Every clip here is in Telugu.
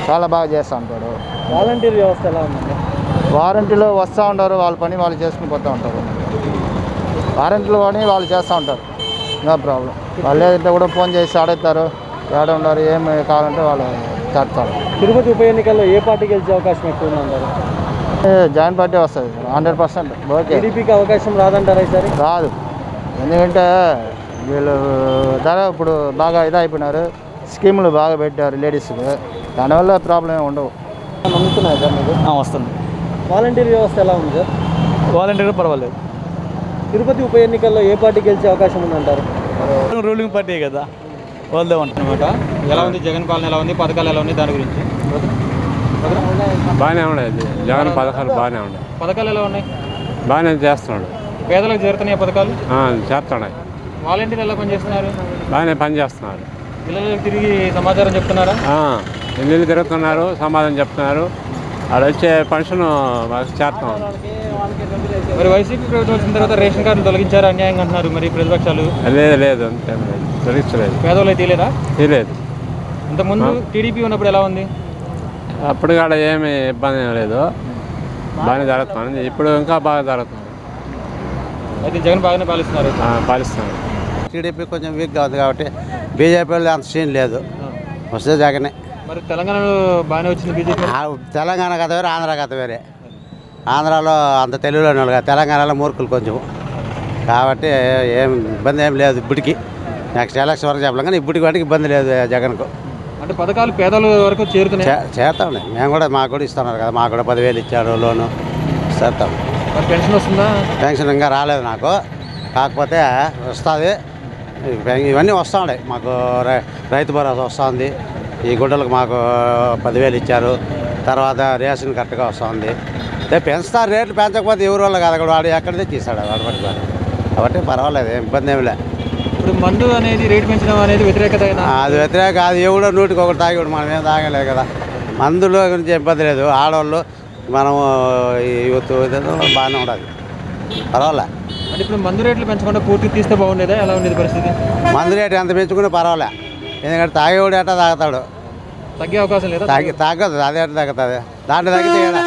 చాలా బాగా చేస్తూ ఉంటాడు వాలంటీర్ వ్యవస్థ ఎలా ఉందండి వారంటీలో వస్తూ ఉంటారు వాళ్ళ పని వాళ్ళు చేసుకుని పోతూ ఉంటారు వారంటీలో పని వాళ్ళు చేస్తూ ఉంటారు నో ప్రాబ్లం వాళ్ళు ఏదంటే కూడా ఫోన్ చేసి ఆడేస్తారు ఏడ ఉన్నారు ఏం కావాలంటే వాళ్ళు చేస్తారు తిరుపతి ఉప ఎన్నికల్లో ఏ పార్టీ గెలిచే అవకాశం ఎక్కువ ఉందంటారు ఏ, జాయిన్ పార్టీ వస్తుంది హండ్రెడ్ పర్సెంట్ ఓకే టీడీపీకి అవకాశం రాదంటారా ఈసారి రాదు ఎందుకంటే వీళ్ళు ధర ఇప్పుడు బాగా ఇదైపోయినారు స్కీములు బాగా పెట్టారు లేడీస్కి దానివల్ల ప్రాబ్లం ఏమి ఉండవు నమ్ముతున్నాయి సార్ మీరు వస్తుంది వాలంటీర్ వ్యవస్థ ఎలా ఉంది సార్ వాలంటీర్ పర్వాలేదు తిరుపతి ఉప ఎన్నికల్లో ఏ పార్టీ గెలిచే అవకాశం ఉందంటారు రూలింగ్ పార్టీ కదా వాళ్ళదే ఉంటుంది అనమాట ఎలా ఉంది జగన్ పాలన ఎలా ఉంది పథకాలు ఎలా ఉన్నాయి దాని గురించి బాగానే ఉండేది జగన్ పథకాలు బాగానే ఉన్నాయి పథకాలు ఎలా ఉన్నాయి బాగానే చేస్తున్నాడు పేదలకు చేరుతున్నాయి పథకాలు ఆ, చేస్తున్నాడు వాలంటీర్లు ఎలా పనిచేస్తున్నారు బాగానే పని చేస్తున్నాడు పిల్లలకు తిరిగి సమాచారం చెప్తున్నారా ఆ, ఇల్లు తిరుగుతున్నారు సమాధానం చెప్తున్నారు ఆడ వచ్చే పెన్షన్ మాకు చేస్తున్నాం మరి వైసీపీ ప్రభుత్వం వచ్చిన తర్వాత రేషన్ కార్డులు తొలగించారు అన్యాయంగా అంటున్నారు మరి ప్రతిపక్షాలు లేదు లేదు అంతేం లేదు తొలగించలేదు పేదవాళ్ళు అయితే తీయలేదా తీయలేదు ఇంతకుముందు టీడీపీ ఉన్నప్పుడు ఎలా ఉంది అప్పుడు కూడా ఏమి ఇబ్బంది ఏం లేదు బాగానే జరుగుతుంది ఇప్పుడు ఇంకా బాగా జరుగుతుంది అయితే జగన్ బాగానే పాలిస్తున్నారు ఆ, పాలిస్తున్నాడు టీడీపీ కొంచెం వీక్గా ఉంది కాబట్టి బీజేపీ వాళ్ళు అంత సీన్ లేదు వస్తే జగనే మరి తెలంగాణలో బాగానే వచ్చింది బీజేపీ ఆ తెలంగాణ కథ వేరే ఆంధ్ర కథ వేరే ఆంధ్రాలో అంత తెలుగులోని వాళ్ళు కాదు తెలంగాణలో మూర్ఖులు కొంచెం కాబట్టి ఏం ఇబ్బంది ఏం లేదు ఇప్పటికి నెక్స్ట్ ఎలక్షన్ వరకు చెప్పలేం కానీ ఇప్పటికి వాటికి ఇబ్బంది లేదు జగన్కు అంటే పథకాలు పేదల వరకు చేరుతున్నాయి చే- చేస్తాంలే మేము కూడా మాకు కూడా ఇస్తున్నారు కదా మాకు కూడా పదివేలు ఇచ్చాడు లోను చేస్తాం మరి పెన్షన్ వస్తుందా పెన్షన్ ఇంకా రాలేదు నాకు కాకపోతే వస్తుంది ఇవన్నీ వస్తూ ఉన్నాయి మాకు రై- రైతు భరోసా వస్తుంది ఈ గుడ్డలకు మాకు పదివేలు ఇచ్చారు తర్వాత రేషన్ కరెక్ట్గా వస్తుంది అదే పెంచుతారు రేట్లు పెంచకపోతే ఎవరి వల్ల కాదు అక్కడ వాడు ఎక్కడ తెచ్చిస్తాడు వాడు పట్టుకొని కాబట్టి పర్వాలేదు ఏం ఇబ్బంది ఏమి లే ఇప్పుడు మందు అనేది రేటు పెంచడం అనేది వ్యతిరేకత అయినా? అది వ్యతిరేక అది ఎవడో నూటికి ఒకటి తాగేవాడు మనం ఏం తాగలేదు కదా మందులో గురించి ఇబ్బంది లేదు ఆడవాళ్ళు మనము ఈ యూత్ ఇదేదో బాగానే ఉండదు పర్వాలే అంటే ఇప్పుడు మందు రేట్లు పెంచకుండా పూర్తిగా తీస్తే బాగుండేదా ఎలా ఉండేది పరిస్థితి మందు రేటు ఎంత పెంచుకున్నా పర్వాలే ఎందుకంటే తాగేవాడు ఎట్టా తాగుతాడు తగ్గే అవకాశం లేదా తాగి తగ్గదు అదే ఎట్లా తగ్గుతుంది దాంట్లో తగ్గితే ఏడ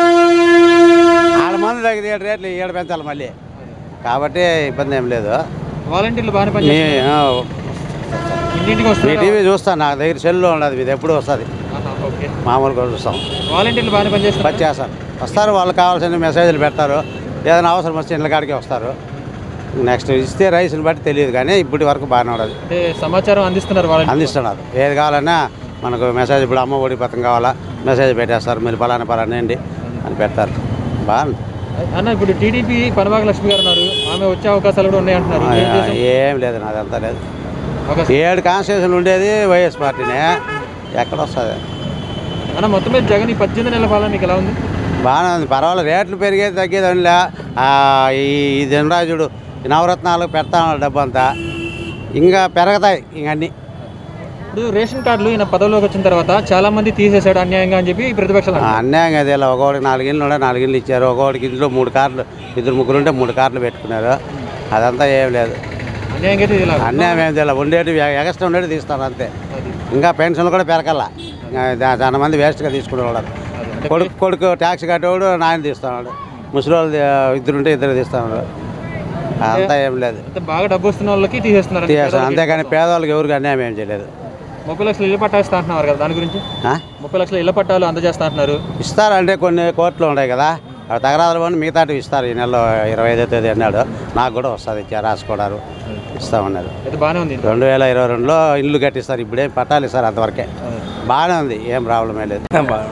ఆడ మందు తగ్గితే ఏడు రేట్లు ఏడు పెంచాలి మళ్ళీ కాబట్టి ఇబ్బంది ఏం లేదు వాలంటీర్లు బాగానే మీ పనిచేస్తారు ఆ, ఇంటింటికి మీ వస్తారు టీవీ చూస్తాను నా దగ్గర సెల్లో ఉండదు మీది ఎప్పుడు వస్తుంది ఓకే మామూలుగా చూస్తాం వాలంటీర్లు బాగానే పనిచేస్తారు పని చేస్తారు వస్తారు వాళ్ళకి కావాల్సిన మెసేజ్లు పెడతారు ఏదైనా అవసరం వస్తే ఇళ్ళ కాడికి వస్తారు నెక్స్ట్ ఇస్తే రైస్ని బట్టి తెలియదు కానీ ఇప్పటి వరకు బాగానే ఉండదు అంటే సమాచారం అందిస్తున్నారు వాలంటీర్ అందిస్తున్నారు ఏది కావాలన్నా మనకు మెసేజ్ ఇప్పుడు అమ్మ ఒడి పథకం కావాలా మెసేజ్ పెట్టేస్తారు మీరు పలానా పలానా అండి అని పెడతారు బాగుంది అన్న ఇప్పుడు టీడీపీ పనబాగ లక్ష్మి గారు ఉన్నారు ఆమె వచ్చే అవకాశాలు కూడా ఉన్నాయి అంటున్నారు ఏం చేసాం? ఏం లేదు నాదంతా లేదు అవకాశం ఏడు కాన్స్టిట్యూషన్ ఉండేది వైఎస్ పార్టీనే ఎక్కడ వస్తుంది అన్న మొత్తం మీద జగన్ ఈ పద్దెనిమిది నెలల పాలన మీకు ఎలా ఉంది బాగానే ఉంది పర్వాలేదు రేట్లు పెరిగేది తగ్గేది అనిలే ఈ ఈ ధనరాజుడు ఈ నవరత్నాలు పెడతాను డబ్బు అంతా ఇంకా పెరుగుతాయి ఇంక అన్నీ ఇప్పుడు రేషన్ కార్డులు ఈయన పదవిలోకి వచ్చిన తర్వాత చాలా మంది తీసేశాడు అన్యాయంగా అని చెప్పి ప్రతిపక్షాలు ఆ, అంటున్నారు. అన్యాయం అది ఇలా ఒకటికి నాలుగు ఇళ్ళు ఉండే నాలుగు ఇళ్ళు ఇచ్చారు ఒకటికి ఇంట్లో మూడు కార్లు ఇద్దరు ముగ్గురు ఉంటే మూడు కార్లు పెట్టుకున్నారు అదంతా ఏం లేదు అన్యాయంగా అయితే ఇది ఇలా అన్యాయం ఏం తెలియదు ఉండేటి ఎక్స్ట్రా ఉండేటి తీస్తారు అంతే ఇంకా పెన్షన్లు కూడా పెరగల చాలా మంది వేస్ట్గా తీసుకునేవాడు కొడుకు కొడుకు ట్యాక్స్ కట్టేవాడు నాయన తీస్తున్నాడు ముసలి వాళ్ళు ఇద్దరు ఉంటే ఇద్దరు తీస్తున్నాడు అంతా ఏం లేదు అంటే బాగా డబ్బు వస్తున్న వాళ్ళకి తీసేస్తున్నారు తీసేస్తాను అంతేగాని పేదవాళ్ళకి ఎవరికి అన్యాయం ఏం చేయలేదు ముప్పై లక్షలు ఇళ్ళ పట్టా ఇస్తా అంటున్నారు కదా దాని గురించి ఆ? ముప్పై లక్షల ఇళ్ళ పట్టాలు అందజేస్తా అంటున్నారు ఇస్తారంటే కొన్ని కోర్టులు ఉన్నాయి కదా అవి తగరాదులు పోనీ మిగతాటి ఇస్తారు ఈ నెలలో ఇరవై ఐదో తేదీ అన్నాడు నాకు కూడా వస్తుంది ఇచ్చా రాసుకోవడారు ఇస్తామన్నారు అయితే బాగానే ఉంది రెండు వేల ఇరవై రెండులో ఇల్లు కట్టిస్తారు ఇప్పుడే పట్టాలు ఇస్తారు అంతవరకే బాగానే ఉంది ఏం ప్రాబ్లమే లేదు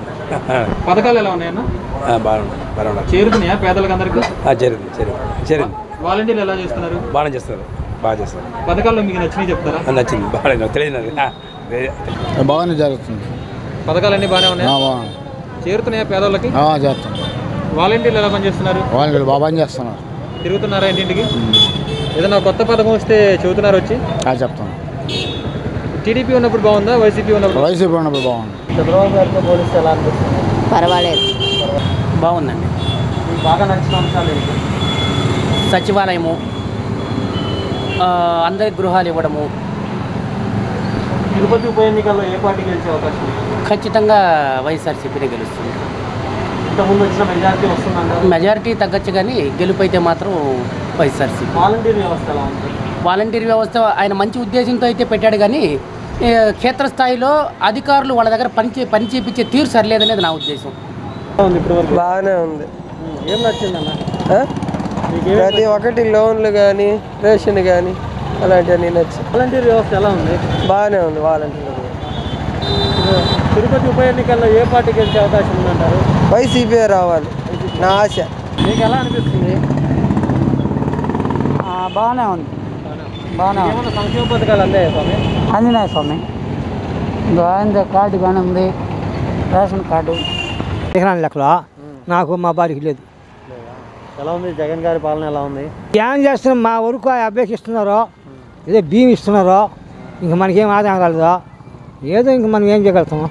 పథకాలు ఎలా ఉన్నాయన్న బాగుంది బాగుంది చేరుతున్నాయా పేదలకు అందరికి జరిగింది జరిగింది జరిగింది వాలంటీర్లు ఎలా చేస్తున్నారు బాగానే చేస్తారు బాగా చేస్తారు పథకాల్లో మీకు నచ్చినవి చెప్తారా నచ్చింది బాగా తెలియదు నాకు. ఆ, తెలియదు. బాగానే జరుగుతుంది పథకాలన్నీ బాగానే ఉన్నాయా బాగుంది చేరుతున్నాయా పేదోళ్ళకి చేస్తాం వాలంటీర్లు ఎలా పనిచేస్తున్నారు వాళ్ళు బాగా చేస్తున్నారు తిరుగుతున్నారా ఇంటింటికి ఏదైనా కొత్త పథకం వస్తే చెబుతున్నారు వచ్చి చెప్తాను టీడీపీ ఉన్నప్పుడు బాగుందా వైసీపీ ఉన్నప్పుడు వైసీపీ ఉన్నప్పుడు బాగుంది చంద్రబాబు గారితో పోలిస్తే ఎలా అనిపిస్తుంది పర్వాలేదు బాగుందండి మీకు బాగా నచ్చిన అంశాలు ఏంటి సచివాలయము ఆ, అందరికి గృహాలు ఇవ్వడము తిరుపతి ఉప ఎన్నికల్లో ఏ పార్టీ గెలిచే అవకాశం ఉంది ఖచ్చితంగా వైఎస్ఆర్సీపీనే గెలుస్తుంది ఇంతకుముందు వచ్చిన మెజారిటీ వస్తుందంటారు మెజారిటీ తగ్గచ్చు కానీ గెలుపు అయితే మాత్రం వైఎస్ఆర్సీపీ వాలంటీర్ వ్యవస్థ ఎలా ఉంది వాలంటీర్ వ్యవస్థ ఆయన మంచి ఉద్దేశంతో అయితే పెట్టాడు కానీ ఏ, క్షేత్రస్థాయిలో అధికారులు వాళ్ళ దగ్గర పని చే పని చేపించే తీరు సరిలేదనేది నా ఉద్దేశం ఎలా ఉంది ఇప్పటి వరకు బాగానే ఉంది ఏం నచ్చిందన్న ఆ? మీకేం ప్రతి ఒక్కటి లోన్లు కానీ రేషన్ కానీ అలాంటివన్నీ నచ్చి వాలంటీర్ వ్యవస్థ ఎలా ఉంది బాగానే ఉంది వాలంటీర్లు తిరుపతి ఉప ఎన్నికల్లో ఏ పార్టీ గెలిచే అవకాశం ఉందంటారు వైసీపీ రావాలి నా ఆశ మీకు ఎలా అనిపిస్తుంది బాగానే ఉంది బాగానే ఉంది ఏమైనా సంక్షేమ పథకాలు అందాయా స్వామి ఆంజనేయ స్వామి ఆయన కార్డు కానీ ఉంది రేషన్ కార్డు ఎకరాల లెక్కలో నాకు మా భార్యకి లేదు ఎలా ఉంది జగన్ గారి పాలన ఎలా ఉంది ఏం చేస్తున్నాం మా వరకు ఆ అబ్బాయికి ఇస్తున్నారో ఏదో బియ్యం ఇస్తున్నారో ఇంక మనకేం ఆదాయం రాలేదో ఏదో ఇంక మనం ఏం చేయగలుగుతాము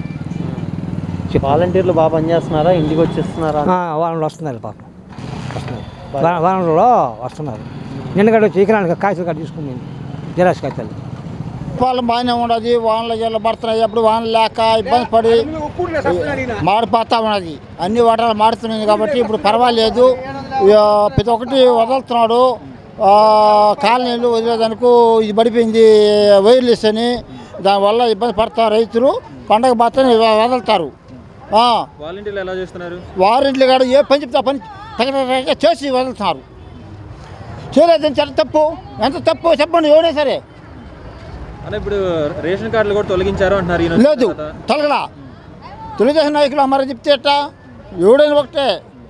వాలంటీర్లు బాగా పనిచేస్తున్నారా ఇంటికి వచ్చేస్తున్నారా ఆ, వాళ్ళు వస్తున్నారు పాపం వస్తున్నారు వా- వారంలో వస్తున్నారు నిన్నగడ వచ్చి ఎకరానికి కాగితాలు కట్ట తీసుకుని జిరాక్స్ కాగితాలు పాలన బాగానే ఉండదు వానలు గిల్ల పడుతున్నాయి ఎప్పుడు వానలు లేక ఇబ్బంది పడి మాడిపోతా ఉన్నది అన్ని వాటాలు మాడుతున్నాయి కాబట్టి ఇప్పుడు పర్వాలేదు ఇక ప్రతి ఒక్కటి వదులుతున్నాడు ఆ, కాలనీలు వదిలేదానికి ఇది పడిపోయింది వైర్లెస్ అని దానివల్ల ఇబ్బంది పడతారు రైతులు పండగ బాతని వదులుతారు ఆ, వాలంటీర్లు ఎలా చేస్తున్నారు వారింట్లు కాడ ఏ పని చెప్తే ఆ పని తగ్గ చేసి వదులుతున్నారు చేయలేదని చాలా తప్పు ఎంత తప్పు చెప్పండి ఎవరైనా సరే అంటే ఇప్పుడు రేషన్ కార్డులు కూడా తొలగించారు అంటున్నారు ఈయన లేదు వచ్చిన తర్వాత. తొలగలా తెలుగుదేశం నాయకులు అమ్మారు చెప్తే ఎట్టా ఎవడైనా ఒకటే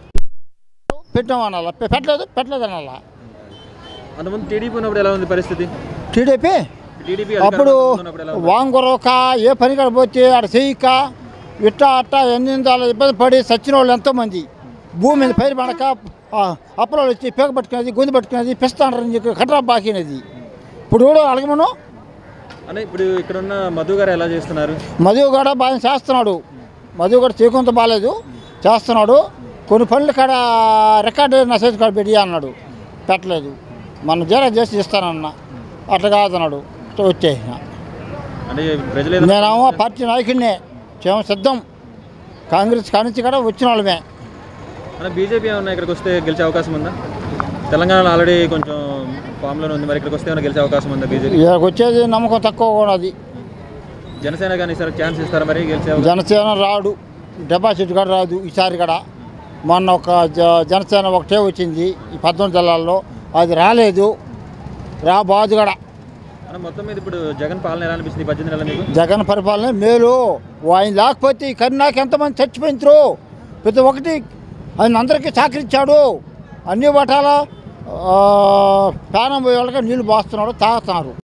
పెట్టాం అనాలా పె- పెట్టలేదు పెట్టలేదు అనాలా అంతకుముందు టీడీపీ ఉన్నప్పుడు ఎలా ఉంది పరిస్థితి టీడీపీ టీడీపీ అప్పుడు ఉన్నప్పుడు ఎలా ఉంది వాంగొరవక ఏ పని కాడ పోతే ఆడ చేయక ఇట్టా అట్టా ఎన్ని అలా ఇబ్బంది పడి చచ్చిన వాళ్ళు ఎంతోమంది భూమి మీద పైరు పడక అప్పలో వచ్చి పేక పట్టుకునేది గొంతు పట్టుకునేది పిస్తాండ్రని చెప్పి కట్రా బాకినది ఇప్పుడు కూడా అడగమను అంటే ఇప్పుడు ఇక్కడ ఉన్న మధు గారు ఎలా చేస్తున్నారు మధు కూడా బాగా చేస్తున్నాడు మధు కూడా చేయకుంత బాగాలేదు చేస్తున్నాడు కొన్ని పనులు కాడ రికార్డు నా చేతి కాడ పెట్టి అన్నాడు పెట్టలేదు మన జీరా చేసి ఇస్తానన్న అట్లా కాదన్నాడు వచ్చేసిన అంటే ప్రజలు ఏదో- నేనేమో పార్టీ నాయకుడినే చేమ సిద్ధం కాంగ్రెస్ కానించి కూడా వచ్చిన వాళ్ళమే అంటే బీజేపీ ఏమన్నా ఇక్కడికి వస్తే గెలిచే అవకాశం ఉందా తెలంగాణలో ఆల్రెడీ కొంచెం ఫామ్లోనే ఉంది మరి ఇక్కడికి వస్తే ఏమైనా గెలిచే అవకాశం ఉందా బీజేపీ ఇక్కడికి వచ్చేది నమ్మకం తక్కువ ఉన్నది జనసేన కానీ ఈసారి ఛాన్స్ ఇస్తారా మరి గెలిచే అవకాశం జనసేన రాడు డిపాజిట్ కూడా రాదు ఈసారి కూడా మొన్న ఒక జ- జనసేన ఒకటే వచ్చింది ఈ పద్నాలుగు జిల్లాల్లో అది రాలేదు రాబాదు కూడా అంటే మొత్తం మీద ఇప్పుడు జగన్ పాలన ఎలా అనిపిస్తుంది ఈ పద్దెనిమిది నెలల మీకు జగన్ పరిపాలన మేలు ఆయన లేకపోతే ఈ కరుణాకి ఎంతమంది చచ్చిపోయించరు ప్రతి ఒక్కటి ఆయన అందరికీ సహకరించాడు అన్ని వటాల ప్రాణం పోయే వాళ్ళకి నీళ్ళు పోస్తున్నాడు తాగుతున్నారు